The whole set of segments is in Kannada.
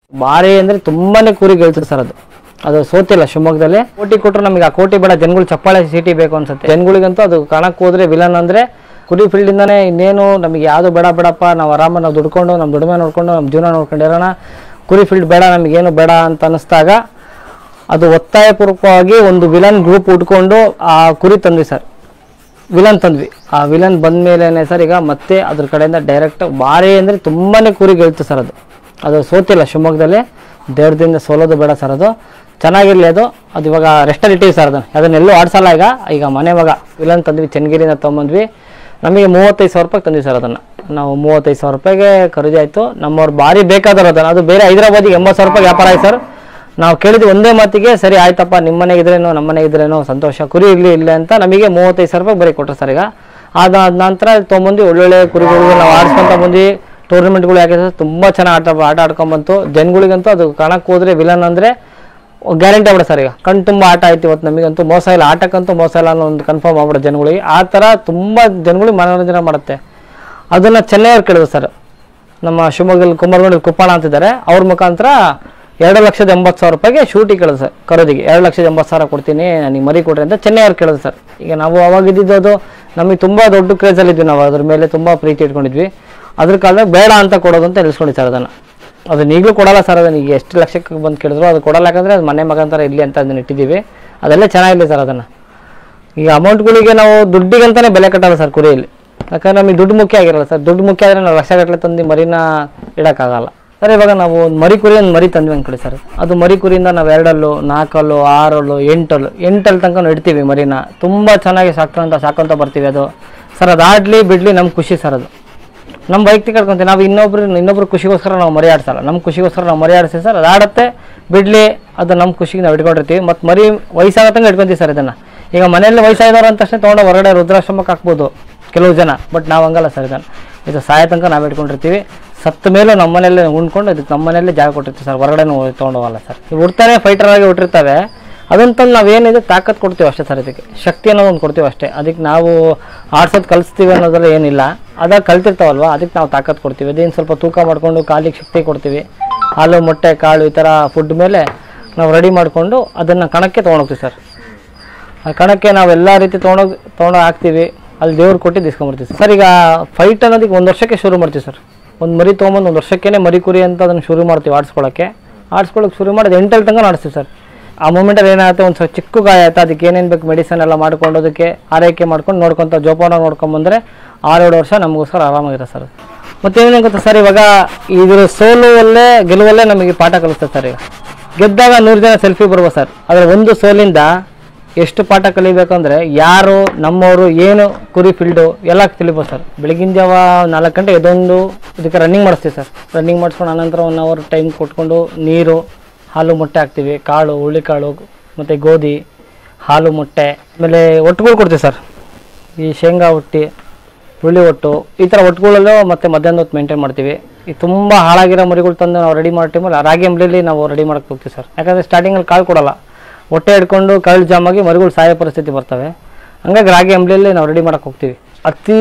ಭಾರಿ ಅಂದರೆ ತುಂಬಾನೇ ಕುರಿ ಗೆಲ್ತದೆ ಸರ್ ಅದು ಅದು ಸೋತಿಲ್ಲ ಶಿವಮೊಗ್ಗದಲ್ಲಿ ಕೋಟಿ ಕೊಟ್ಟರು ನಮಗೆ ಆ ಕೋಟಿ ಬೇಡ ಜನಗಳು ಚಪ್ಪಾಳೆ ಸೀಟಿ ಬೇಕು ಅನ್ಸುತ್ತೆ ಜನಗಳಿಗಂತೂ ಅದು ಕಣಕ್ಕೆ ಹೋದ್ರೆ ವಿಲನ್ ಅಂದರೆ ಕುರಿ ಫೀಲ್ಡಿಂದಾನೇ ಇನ್ನೇನು ನಮಗೆ ಯಾವುದು ಬೇಡ ಬೇಡಪ್ಪ ನಾವು ಆರಾಮ ನಾವು ದುಡ್ಕೊಂಡು ನಮ್ಮ ದುಡಿಮೆ ನೋಡ್ಕೊಂಡು ನಮ್ಮ ಜೀವನ ನೋಡ್ಕೊಂಡಿರೋಣ ಕುರಿ ಫೀಲ್ಡ್ ಬೇಡ ನಮಗೇನು ಬೇಡ ಅಂತ ಅನ್ನಿಸ್ದಾಗ ಅದು ಒತ್ತಾಯಪೂರ್ವಕವಾಗಿ ಒಂದು ವಿಲನ್ ಗ್ರೂಪ್ ಉಟ್ಕೊಂಡು ಆ ಕುರಿ ತಂದ್ವಿ ಸರ್ ವಿಲನ್ ತಂದ್ವಿ ಆ ವಿಲನ್ ಬಂದ ಮೇಲೇನೆ ಸರ್ ಈಗ ಮತ್ತೆ ಅದ್ರ ಕಡೆಯಿಂದ ಡೈರೆಕ್ಟ್ ಭಾರಿ ಅಂದರೆ ತುಂಬಾನೇ ಕುರಿ ಗೆಲ್ತು ಸರ್ ಅದು ಅದು ಸೋತಿಲ್ಲ ಶಿವಮೊಗ್ಗದಲ್ಲಿ ದೇವ್ರದಿಂದ ಸೋಲೋದು ಬೇಡ ಸರ್ ಅದು ಚೆನ್ನಾಗಿರಲಿ ಅದು ಅದು ಇವಾಗ ರೆಸ್ಟಲ್ಲಿ ಇಟ್ಟಿವಿ ಸರ್ ಅದನ್ನು ಅದನ್ನೆಲ್ಲೂ ಆಡ್ಸಲ್ಲ ಈಗ ಈಗ ಮನೆ ಮಗ ವಿಲನ್ ತಂದ್ವಿ ಚೆನ್ನಗಿರಿಯಿಂದ ತೊಗೊಂಬಂದ್ವಿ ನಮಗೆ ಮೂವತ್ತೈದು ಸಾವಿರ ರೂಪಾಯಿ ತಂದ್ವಿ ಸರ್ ಅದನ್ನು ನಾವು ಮೂವತ್ತೈದು ಸಾವಿರ ರೂಪಾಯಿಗೆ ಖರೀದಿ ಆಯಿತು ನಮ್ಮವ್ರು ಭಾರಿ ಬೇಕಾದವ್ರು ಅದನ್ನು ಅದು ಬೇರೆ ಹೈದರಾಬಾದಿಗೆ ಎಂಬತ್ತು ಸಾವಿರ ರೂಪಾಯಿ ವ್ಯಾಪಾರ ಆಯ್ತು ಸರ್ ನಾವು ಕೇಳಿದ್ವಿ ಒಂದೇ ಮಾತಿಗೆ ಸರಿ ಆಯ್ತಪ್ಪ ನಿಮ್ಮ ಮನೆಗೆ ಇದ್ರೇನೋ ನಮ್ಮ ಮನೆಗೆ ಇದ್ರೇನೋ ಸಂತೋಷ ಕುರಿ ಇರಲಿ ಇಲ್ಲ ಅಂತ ನಮಗೆ ಮೂವತ್ತೈದು ಸಾವಿರ ರೂಪಾಯಿ ಬರೀ ಕೊಟ್ಟರು ಸರ್ ಈಗ ಅದಾದ ನಂತರ ತೊಗೊಂಬಂದು ಒಳ್ಳೊಳ್ಳೆ ಕುರಿಗಳು ನಾವು ಆಡಿಸ್ಕೊಂತ ಬಂದ್ವಿ ಟೂರ್ನಮೆಂಟ್ಗಳು ಯಾಕೆ ತುಂಬ ಚೆನ್ನಾಗಿ ಆಟ ಆಟ ಆಡ್ಕೊಂಬಂತು ಜನಗಳಿಗಂತೂ ಅದು ಕಣಕ್ಕೆ ಹೋದ್ರೆ ವಿಲನ್ ಅಂದರೆ ಗ್ಯಾರಂಟಿ ಆಗ್ಬಿಡ ಸರ್ ಈಗ ಕಣ್ ತುಂಬ ಆಟ ಆಯ್ತು ಇವತ್ತು ನಮಗಂತೂ ಮೋಸ ಇಲ್ಲ ಆಟಕ್ಕಂತೂ ಮೋಸ ಇಲ್ಲ ಅನ್ನೋ ಒಂದು ಕನ್ಫರ್ಮ್ ಆಗ್ಬಿಡ ಜನಗಳಿಗೆ ಆ ಥರ ತುಂಬ ಜನಗಳಿಗೆ ಮನೋರಂಜನೆ ಮಾಡುತ್ತೆ ಅದನ್ನು ಚೆನ್ನೈಯವ್ರು ಕೇಳಿದ್ರು ಸರ್ ನಮ್ಮ ಶಿವಮೊಗ್ಗದಲ್ಲಿ ಕುಮಾರಗೊಂಡಲ್ಲಿ ಕುಪ್ಪಣ ಅಂತಿದ್ದಾರೆ ಅವ್ರ ಮುಖಾಂತರ ಎರಡು ಲಕ್ಷದ ಎಂಬತ್ತು ಸಾವಿರ ರೂಪಾಯಿಗೆ ಶೂಟಿಗೆ ಕೇಳಿದ್ರು ಸರ್ ಖರೀದಿಗೆ ಎರಡು ಲಕ್ಷದ ಎಂಬತ್ತು ಸಾವಿರ ಕೊಡ್ತೀನಿ ನನಗೆ ಮರಿ ಕೊಡ್ರಿ ಅಂತ ಚೆನ್ನೈಯವ್ರು ಕೇಳಿದ್ರು ಸರ್ ಈಗ ನಾವು ಅವಾಗ ಇದ್ದಿದ್ದು ಅದು ನಮಗೆ ತುಂಬ ದೊಡ್ಡ ಕ್ರೇಜಲ್ಲಿದ್ವಿ ನಾವು ಅದ್ರ ಮೇಲೆ ತುಂಬ ಪ್ರೀತಿ ಇಟ್ಕೊಂಡಿದ್ವಿ ಅದ್ರ ಕಾಲದಾಗ ಬೇಡ ಅಂತ ಕೊಡೋದು ಅಂತ ನಿಲ್ಸ್ಕೊಂಡಿ ಸರ್ ಅದನ್ನು ಅದನ್ನ ಈಗಲೂ ಕೊಡಲ್ಲ ಸರ್ ಅದನ್ನ ಈಗ ಎಷ್ಟು ಲಕ್ಷಕ್ಕೆ ಬಂದು ಕೇಳಿದ್ರು ಅದು ಕೊಡಲ್ಲ ಯಾಕಂದರೆ ಅದು ಮನೆ ಮಗಂತರ ಇರಲಿ ಅಂತ ಅದನ್ನ ಇಟ್ಟಿದ್ದೀವಿ ಅದೆಲ್ಲ ಚೆನ್ನಾಗಿರಲಿ ಸರ್ ಅದನ್ನು ಈಗ ಅಮೌಂಟ್ಗಳಿಗೆ ನಾವು ದುಡ್ಡಿಗಂತಾನೆ ಬೆಲೆ ಕಟ್ಟಲ್ಲ ಸರ್ ಕುರಿಯಲ್ಲಿ ಯಾಕಂದ್ರೆ ನಮಗೆ ದುಡ್ಡು ಮುಖ್ಯ ಆಗಿರಲ್ಲ ಸರ್ ದುಡ್ಡು ಮುಖ್ಯ ಆದರೆ ನಾವು ಲಕ್ಷ ಗಟ್ಟಲೆ ತಂದು ಮರಿನ ಇಡೋಕ್ಕಾಗಲ್ಲ ಸರ್ ಇವಾಗ ನಾವು ಒಂದು ಮರಿ ಕುರಿ ಒಂದು ಮರಿ ತಂದ್ವಿ ಅಂದ್ಕೊಳ್ಳಿ ಸರ್ ಅದು ಮರಿ ಕುರಿಯಿಂದ ನಾವು ಎರಡಲ್ಲು ನಾಲ್ಕಲ್ಲು ಆರಲ್ಲು ಎಂಟಲ್ಲು ಎಂಟಲ್ಲಿ ತನಕ ನಾವು ಇಡ್ತೀವಿ ಮರಿನ ತುಂಬ ಚೆನ್ನಾಗಿ ಸಾಕ್ಕೊಂತ ಸಾಕೊಂತ ಬರ್ತೀವಿ ಅದು ಸರ್ ಅದು ಆಡಲಿ ಬಿಡಲಿ ನಮ್ಗೆ ಖುಷಿ ಸರ್ ಅದು ನಮ್ಮ ವೈಯಕ್ತಿಕ ಕಟ್ಕೊಂತೀವಿ ನಾವು ಇನ್ನೊಬ್ರು ಇನ್ನೊಬ್ರು ಖುಷಿಗೋಸ್ಕರ ನಾವು ಮರಿ ಆಡ್ಸಲ್ಲ ನಮ್ಮ ಖುಷಿಗೋಸ್ಕರ ನಾವು ಮರಿ ಆಡಿಸ್ತೀವಿ ಸರ್ ಅದು ಆಡುತ್ತೆ ಬಿಡಲಿ ಅದು ನಮ್ಮ ಖುಷಿಗೆ ನಾವು ಇಟ್ಕೊಂಡಿರ್ತೀವಿ ಮತ್ತು ಮರಿ ವಯಸ್ಸಾಗೋ ತನಕ ಇಟ್ಕೊಂತೀವಿ ಸರ್ ಇದನ್ನು ಈಗ ಮನೆಯಲ್ಲಿ ವಯಸ್ಸಾದವ್ರು ಅಂತ ತಕ್ಷಣ ತೊಗೊಂಡು ಹೊರಗಡೆ ರುದ್ರಾಶ್ರಮಕ್ಕೆ ಹಾಕ್ಬೋದು ಕೆಲವು ಜನ ಬಟ್ ನಾವು ಹಂಗಲ್ಲ ಸರ್ ಇದನ್ನು ಇದು ಸಾಯ ತನಕ ನಾವು ಇಟ್ಕೊಂಡಿರ್ತೀವಿ ಸತ್ತ ಮೇಲೂ ನಮ್ಮ ಮನೆಯಲ್ಲೇ ಉಣ್ಕೊಂಡು ಇದಕ್ಕೆ ನಮ್ಮ ಮನೆಯಲ್ಲೇ ಜಾಗ ಕೊಟ್ಟಿರ್ತೀವಿ ಸರ್ ಹೊರಗಡೆ ತೊಗೊಂಡು ಹೋಗಲ್ಲ ಸರ್ ಇವು ಹುಡ್ತಾನೆ ಫೈಟರ್ ಆಗಿ ಹುಟ್ಟಿರ್ತವೆ ಅದನ್ನ ತಂದು ನಾವೇನಿದೆ ತಾಕತ್ ಕೊಡ್ತೀವಿ ಅಷ್ಟೇ ಸರ್ ಇದಕ್ಕೆ ಶಕ್ತಿ ಅನ್ನೋದು ಒಂದು ಕೊಡ್ತೀವಿ ಅಷ್ಟೇ ಅದಕ್ಕೆ ನಾವು ಆಡ್ಸೋದು ಕಲಿಸ್ತೀವಿ ಅನ್ನೋದ್ರಲ್ಲಿ ಏನಿಲ್ಲ ಅದಾಗ ಕಲ್ತಿರ್ತಾವಲ್ವ ಅದಕ್ಕೆ ನಾವು ತಾಕತ್ ಕೊಡ್ತೀವಿ ಅದೇನು ಸ್ವಲ್ಪ ತೂಕ ಮಾಡಿಕೊಂಡು ಕಾಲಿಗೆ ಶಕ್ತಿ ಕೊಡ್ತೀವಿ ಹಾಲು ಮೊಟ್ಟೆ ಕಾಳು ಈ ಥರ ಫುಡ್ ಮೇಲೆ ನಾವು ರೆಡಿ ಮಾಡಿಕೊಂಡು ಅದನ್ನು ಕಣಕ್ಕೆ ತೊಗೊಂಡೋಗ್ತೀವಿ ಸರ್ ಆ ಕಣಕ್ಕೆ ನಾವು ಎಲ್ಲ ರೀತಿ ತೊಗೊಂಡೋಗಿ ತೊಗೊಂಡು ಹಾಕ್ತೀವಿ ಅಲ್ಲಿ ದೇವ್ರು ಕೊಟ್ಟು ಇಸ್ಕೊಂಬರ್ತೀವಿ ಸರ್ ಈಗ ಫೈಟ್ ಅನ್ನೋದಕ್ಕೆ ಒಂದು ವರ್ಷಕ್ಕೆ ಶುರು ಮಾಡ್ತೀವಿ ಸರ್ ಒಂದು ಮರಿ ತೊಗೊಂಬಂದು ಒಂದು ವರ್ಷಕ್ಕೇ ಮರಿ ಕುರಿ ಅಂತ ಅದನ್ನು ಶುರು ಮಾಡ್ತೀವಿ ಆಡಿಸ್ಕೊಳ್ಳೋಕ್ಕೆ ಆಡಿಸ್ಕೊಳ್ಳೋಕೆ ಶುರು ಮಾಡೋದು ಎಂಟಲ್ಲಿ ತನಕ ಆಡಿಸ್ತೀವಿ ಸರ್ ಆ ಮೂಮೆಂಟಲ್ಲಿ ಏನಾಗುತ್ತೆ ಒಂದು ಸ್ವಲ್ಪ ಚಿಕ್ಕ ಗಾಯ ಆಯ್ತು ಅದಕ್ಕೆ ಏನೇನು ಬೇಕು ಮೆಡಿಸನ್ ಎಲ್ಲ ಮಾಡ್ಕೊಂಡು ಅದಕ್ಕೆ ಆರೈಕೆ ಮಾಡ್ಕೊಂಡು ನೋಡ್ಕೊತ ಜೋಪಾನ ನೋಡ್ಕೊಂಬಂದ್ರೆ ಆರೇಳು ವರ್ಷ ನಮಗೋಸ್ಕರ ಆರಾಮಾಗಿರೋ ಸರ್ ಮತ್ತೇನೇನು ಗೊತ್ತಾ ಸರ್ ಇವಾಗ ಇದ್ರ ಸೋಲುವಲ್ಲೇ ಗೆಲುವಲ್ಲೇ ನಮಗೆ ಪಾಠ ಕಲಿಸ್ತದೆ ಸರ್ ಈಗ ಗೆದ್ದಾಗ ನೂರು ಜನ ಸೆಲ್ಫಿ ಬರ್ಬೋದು ಸರ್ ಆದರೆ ಒಂದು ಸೋಲಿಂದ ಎಷ್ಟು ಪಾಠ ಕಲಿಬೇಕಂದ್ರೆ ಯಾರು ನಮ್ಮವರು ಏನು ಕುರಿ ಫೀಲ್ಡು ಎಲ್ಲ ತಿಳಿಬೋದು ಸರ್ ಬೆಳಗಿನ ಜಾವ ನಾಲ್ಕು ಗಂಟೆ ಎದ್ದೊಂದು ಇದಕ್ಕೆ ರನ್ನಿಂಗ್ ಮಾಡಿಸ್ತೀವಿ ಸರ್ ರನ್ನಿಂಗ್ ಮಾಡಿಸ್ಕೊಂಡು ಆನಂತರ ಒನ್ ಅವರ್ ಟೈಮ್ ಕೊಟ್ಕೊಂಡು ನೀರು ಹಾಲು ಮೊಟ್ಟೆ ಹಾಕ್ತೀವಿ ಕಾಳು ಹುಳ್ಳಿಕಾಳು ಮತ್ತು ಗೋಧಿ ಹಾಲು ಮೊಟ್ಟೆ ಆಮೇಲೆ ಒಟ್ಟುಗಳು ಕೊಡ್ತೀವಿ ಸರ್ ಈ ಶೇಂಗಾ ಒಟ್ಟಿ ಹುಳಿ ಒಟ್ಟು ಈ ಥರ ಒಟ್ಟುಗಳಲ್ಲೂ ಮತ್ತೆ ಮಧ್ಯಾಹ್ನ ಹೊತ್ತು ಮೇಂಟೈನ್ ಮಾಡ್ತೀವಿ ಈ ತುಂಬ ಹಾಳಾಗಿರೋ ಮರಿಗಳು ತಂದು ನಾವು ರೆಡಿ ಮಾಡೋ ಟೈಮಲ್ಲಿ ರಾಗಿ ಅಂಬ್ಲಿಲಿ ನಾವು ರೆಡಿ ಮಾಡಕ್ಕೆ ಹೋಗ್ತೀವಿ ಸರ್ ಯಾಕಂದರೆ ಸ್ಟಾರ್ಟಿಂಗಲ್ಲಿ ಕಾಳು ಕೊಡಲ್ಲ ಹೊಟ್ಟೆ ಹಿಡ್ಕೊಂಡು ಕಳ್ಳು ಜಾಮಾಗಿ ಮರಿಗಳು ಸಾಯೋ ಪರಿಸ್ಥಿತಿ ಬರ್ತವೆ ಹಂಗಾಗಿ ರಾಗಿ ಅಂಬ್ಲಿಯಲ್ಲಿ ನಾವು ರೆಡಿ ಮಾಡಕ್ಕೆ ಹೋಗ್ತೀವಿ ಅತಿ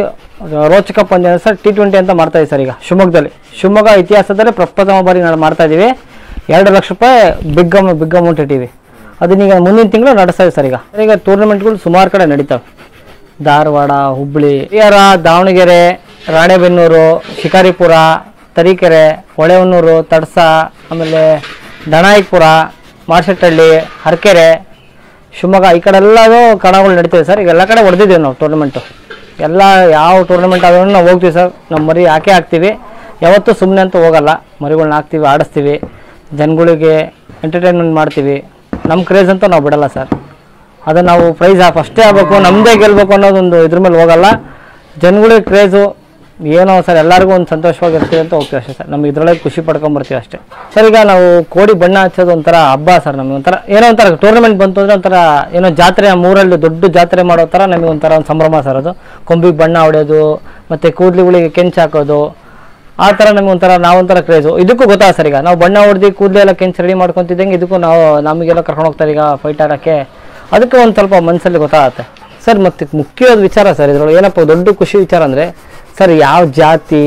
ರೋಚಕ ಪಂದ್ಯ ಸರ್ ಟಿ ಟ್ವೆಂಟಿ ಅಂತ ಮಾಡ್ತಾ ಇದ್ದೀವಿ ಸರ್ ಈಗ ಶಿವಮೊಗ್ಗದಲ್ಲಿ ಶಿವಮೊಗ್ಗ ಇತಿಹಾಸದಲ್ಲೇ ಪ್ರಪ್ರಥಮ ಬಾರಿ ನಾವು ಮಾಡ್ತಾ ಇದ್ದೀವಿ ಎರಡು ಲಕ್ಷ ರೂಪಾಯಿ ಬಿಗ್ ಅಮ್ ಬಿಗ್ ಅಮೌಂಟ್ ಇಟ್ಟಿವಿ ಅದನ್ನೀಗ ಮುಂದಿನ ತಿಂಗಳು ನಡೆಸ್ತಾ ಇದ್ದೀವಿ ಸರ್ ಈಗ ಈಗ ಟೂರ್ನಮೆಂಟ್ಗಳು ಸುಮಾರು ಕಡೆ ನಡೀತಾವೆ ಧಾರವಾಡ ಹುಬ್ಬಳ್ಳಿ ಹರಿಹರ ದಾವಣಗೆರೆ ರಾಣೆಬೆನ್ನೂರು ಶಿಕಾರಿಪುರ ತರೀಕೆರೆ ಹೊಳೆಹೊನ್ನೂರು ತಡಸ ಆಮೇಲೆ ದಣಾಯಿಪುರ ಮಾರ್ಶೆಟ್ಟಹಳ್ಳಿ ಹರಕೆರೆ ಶಿವಮೊಗ್ಗ ಈ ಕಡೆ ಎಲ್ಲದೂ ಕಣಗಳು ನಡೀತದೆ ಸರ್ ಈಗ ಎಲ್ಲ ಕಡೆ ಹೊಡೆದಿದ್ದೀವಿ ನಾವು ಟೂರ್ನಮೆಂಟು ಎಲ್ಲ ಯಾವ ಟೂರ್ನಮೆಂಟ್ ಆದ್ರೂ ನಾವು ಹೋಗ್ತೀವಿ ಸರ್ ನಮ್ಮ ಮರಿ ಹಾಕೇ ಹಾಕ್ತೀವಿ ಯಾವತ್ತೂ ಸುಮ್ಮನೆ ಅಂತೂ ಹೋಗಲ್ಲ ಮರಿಗಳ್ನ ಹಾಕ್ತೀವಿ ಆಡಿಸ್ತೀವಿ ಜನಗಳಿಗೆ ಎಂಟರ್ಟೈನ್ಮೆಂಟ್ ಮಾಡ್ತೀವಿ ನಮ್ಮ ಕ್ರೇಜ್ ಅಂತೂ ನಾವು ಬಿಡಲ್ಲ ಸರ್ ಅದು ನಾವು ಪ್ರೈಸ್ ಫಸ್ಟೇ ಆಗಬೇಕು ನಮ್ಮದೇ ಗೆಲ್ಲಬೇಕು ಅನ್ನೋದೊಂದು ಇದ್ರ ಮೇಲೆ ಹೋಗಲ್ಲ ಜನಗಳಿಗೆ ಕ್ರೇಜು ಏನೋ ಸರ್ ಎಲ್ಲರಿಗೂ ಒಂದು ಸಂತೋಷವಾಗಿರ್ತೀವಿ ಅಂತ ಹೋಗ್ತೀವಿ ಅಷ್ಟೇ ಸರ್ ನಮ್ಗೆ ಇದ್ರೊಳಗೆ ಖುಷಿ ಪಡ್ಕೊಂಬರ್ತೀವಿ ಅಷ್ಟೇ ಸರ್ ಈಗ ನಾವು ಕೋಡಿ ಬಣ್ಣ ಹಚ್ಚೋದು ಒಂಥರ ಹಬ್ಬ ಸರ್ ನಮಗೆ ಒಂಥರ ಏನೋ ಒಂಥರ ಟೂರ್ನಮೆಂಟ್ ಬಂತು ಅಂದರೆ ಒಂಥರ ಏನೋ ಜಾತ್ರೆ ನಮ್ಮೂರಲ್ಲಿ ದೊಡ್ಡ ಜಾತ್ರೆ ಮಾಡೋ ಥರ ನಮಗೆ ಒಂಥರ ಒಂದು ಸಂಭ್ರಮ ಸರ್ ಅದು ಕೊಂಬಿಗೆ ಬಣ್ಣ ಹೊಡೆಯೋದು ಮತ್ತು ಕೂದಲುಗಳಿಗೆ ಕೆಂಚು ಹಾಕೋದು ಆ ಥರ ನಮ್ಗೆ ಒಂಥರ ನಾವೊಂಥರ ಕ್ರೇಜು ಇದಕ್ಕೂ ಗೊತ್ತಾ ಸರ್ ಈಗ ನಾವು ಬಣ್ಣ ಹೊಡೆದು ಕೂದಲೆಲ್ಲ ಕೆಂಚು ರೆಡಿ ಮಾಡ್ಕೊತಿದ್ದಂಗೆ ಇದಕ್ಕೂ ನಾವು ನಮಗೆಲ್ಲ ಕರ್ಕೊಂಡು ಹೋಗ್ತಾರೆ ಈಗ ಫೈಟ್ ಆಡೋಕ್ಕೆ ಅದಕ್ಕೆ ಒಂದು ಸ್ವಲ್ಪ ಮನಸ್ಸಲ್ಲಿ ಗೊತ್ತಾಗುತ್ತೆ ಸರ್ ಮತ್ತು ಮುಖ್ಯವಾದ ವಿಚಾರ ಸರ್ ಇದ್ರೊಳಗೆ ಏನಪ್ಪ ದೊಡ್ಡ ಖುಷಿ ವಿಚಾರ ಅಂದರೆ ಸರ್ ಯಾವ ಜಾತಿ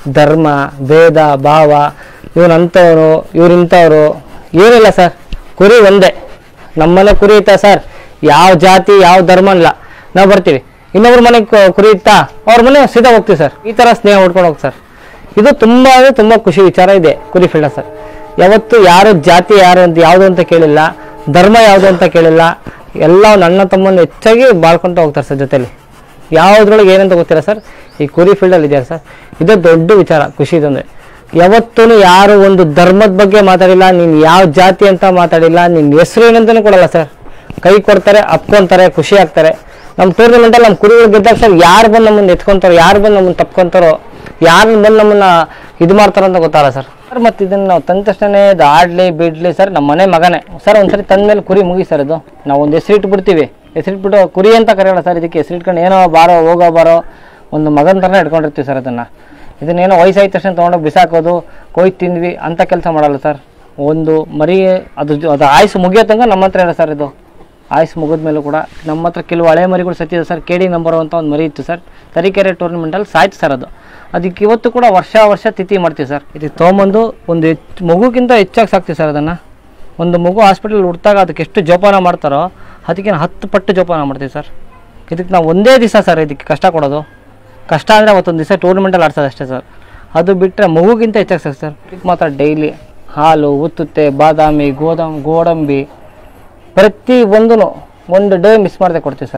ಧರ್ಮ ಭೇದ ಭಾವ ಇವನಂಥವ್ರು ಇವ್ರಿಂಥವ್ರು ಏನಿಲ್ಲ ಸರ್ ಕುರಿ ಒಂದೇ ನಮ್ಮನೆ ಕುರಿ ಐತಾ ಸರ್ ಯಾವ ಜಾತಿ ಯಾವ ಧರ್ಮ ಇಲ್ಲ ನಾವು ಬರ್ತೀವಿ ಇನ್ನೊಬ್ರ ಮನೆಗೆ ಕು- ಕುರಿ ಇತ್ತಾ ಅವ್ರ ಮನೆ ಸೀದಾ ಹೋಗ್ತೀವಿ ಸರ್ ಈ ಥರ ಸ್ನೇಹ ಹೊಡ್ಕೊಂಡು ಹೋಗಿ ಸರ್ ಇದು ತುಂಬ ಅಂದರೆ ತುಂಬ ಖುಷಿ ವಿಚಾರ ಇದೆ ಕುರಿ ಫೀಲ್ಡ ಸರ್ ಯಾವತ್ತು ಯಾರು ಜಾತಿ ಯಾರು ಅಂತ ಯಾವುದು ಅಂತ ಕೇಳಿಲ್ಲ ಧರ್ಮ ಯಾವುದು ಅಂತ ಕೇಳಿಲ್ಲ ಎಲ್ಲ ನನ್ನ ತಮ್ಮನ್ನು ಹೆಚ್ಚಾಗಿ ಬಾಳ್ಕೊಂತ ಹೋಗ್ತಾರೆ ಸರ್ ಜೊತೆಲಿ ಯಾವುದ್ರೊಳಗೆ ಏನಂತ ಗೊತ್ತಿಲ್ಲ ಸರ್ ಈ ಕುರಿ ಫೀಲ್ಡಲ್ಲಿ ಇದೆಯಲ್ಲ ಸರ್ ಇದೇ ದೊಡ್ಡ ವಿಚಾರ ಖುಷಿ ಇದೊಂದು ಯಾವತ್ತೂ ಯಾರು ಒಂದು ಧರ್ಮದ ಬಗ್ಗೆ ಮಾತಾಡಿಲ್ಲ ನೀನು ಯಾವ ಜಾತಿ ಅಂತ ಮಾತಾಡಿಲ್ಲ ನಿನ್ನ ಹೆಸರು ಏನಂತಲೂ ಕೊಡಲ್ಲ ಸರ್ ಕೈ ಕೊಡ್ತಾರೆ ಅಪ್ಕೊಂತಾರೆ ಖುಷಿ ಆಗ್ತಾರೆ ನಮ್ಮ ಟೂರ್ನಮೆಂಟಲ್ಲಿ ನಮ್ಮ ಕುರಿಗಳು ಗೆದ್ದಾಗ ಸರ್ ಯಾರು ಬಂದು ನಮ್ಮನ್ನು ಎತ್ಕೊಂತಾರೋ ಯಾರು ಬಂದು ನಮ್ಮನ್ನು ತಪ್ಕೊಂತಾರೋ ಯಾರು ಬಂದು ನಮ್ಮನ್ನ ಇದು ಮಾಡ್ತಾರೋ ಅಂತ ಗೊತ್ತಾಗಲ್ಲ ಸರ್ ಸರ್ ಮತ್ತು ಇದನ್ನು ನಾವು ತಂದ ತಕ್ಷಣ ಇದು ಆಡ್ಲಿ ಬಿಡ್ಲಿ ಸರ್ ನಮ್ಮ ಮನೆ ಮಗನೇ ಸರ್ ಒಂದ್ಸರಿ ತಂದ ಮೇಲೆ ಕುರಿ ಮುಗಿ ಸರ್ ಇದು ನಾವು ಒಂದು ಹೆಸರಿಟ್ಟು ಬಿಡ್ತೀವಿ ಹೆಸರಿಟ್ಬಿಟ್ಟು ಕುರಿ ಅಂತ ಕರೆಯೋಣ ಸರ್ ಇದಕ್ಕೆ ಹೆಸರಿಟ್ಕೊಂಡು ಏನೋ ಬಾರೋ ಹೋಗೋ ಬಾರೋ ಒಂದು ಮಗನ ಥರನೇ ಇಟ್ಕೊಂಡಿರ್ತೀವಿ ಸರ್ ಅದನ್ನು ಇದನ್ನೇನೋ ವಯಸ್ಸಾದ ತಕ್ಷಣ ತೊಗೊಂಡೋಗಿ ಬಿಸಾಕೋದು ಕೊಯ್ದು ತಿಂದ್ವಿ ಅಂತ ಕೆಲಸ ಮಾಡಲ್ಲ ಸರ್ ಒಂದು ಮರಿ ಅದು ಜೊ- ಅದು ಆಯುಸ್ ಮುಗಿಯೋ ತನಕ ನಮ್ಮ ಹತ್ರ ಇಲ್ಲ ಸರ್ ಇದು ಆಯುಸ್ ಮುಗಿದ ಮೇಲೂ ಕೂಡ ನಮ್ಮ ಹತ್ರ ಕೆಲವು ಹಳೆ ಮರಿಗಳು ಸತ್ತಿದೆ ಸರ್ ಕೆ ಡಿ ನಂಬರ್ ಅಂತ ಒಂದು ಮರಿ ಇತ್ತು ಸರ್ ತರೀಕೆರೆ ಟೂರ್ನಮೆಂಟಲ್ಲಿ ಸಾಯ್ತು ಸರ್ ಅದು ಅದಕ್ಕೆ ಇವತ್ತು ಕೂಡ ವರ್ಷ ವರ್ಷ ತಿಥಿ ಮಾಡ್ತೀವಿ ಸರ್ ಇದಕ್ಕೆ ತೊಗೊಂಬಂದು ಒಂದು ಹೆಚ್ಚು ಮಗುಗಿಂತ ಹೆಚ್ಚಾಗಿ ಸಾಕ್ತೀವಿ ಸರ್ ಅದನ್ನು ಒಂದು ಮಗು ಹಾಸ್ಪಿಟಲ್ ಹುಡ್ತಾಗ ಅದಕ್ಕೆ ಎಷ್ಟು ಜೋಪಾನ ಮಾಡ್ತಾರೋ ಅದಕ್ಕೆ ಹತ್ತು ಪಟ್ಟು ಜೋಪಾನ ಮಾಡ್ತೀವಿ ಸರ್ ಇದಕ್ಕೆ ನಾವು ಒಂದೇ ದಿವಸ ಸರ್ ಇದಕ್ಕೆ ಕಷ್ಟ ಕೊಡೋದು ಕಷ್ಟ ಅಂದರೆ ಅವತ್ತೊಂದು ದಿವಸ ಟೂರ್ನಮೆಂಟಲ್ಲಿ ಆಡ್ಸೋದು ಅಷ್ಟೇ ಸರ್ ಅದು ಬಿಟ್ಟರೆ ಮಗುಗಿಂತ ಹೆಚ್ಚಾಗಿ ಸರ್ ಸರ್ ಇದಕ್ಕೆ ಮಾತ್ರ ಡೈಲಿ ಹಾಲು ಉತ್ತುತ್ತೆ ಬಾದಾಮಿ ಗೋದಾಮ್ ಗೋಡಂಬಿ ಪ್ರತಿ ಒಂದೂ ಒಂದು ಡೇ ಮಿಸ್ ಮಾಡದೆ ಕೊಡ್ತೀವಿ ಸರ್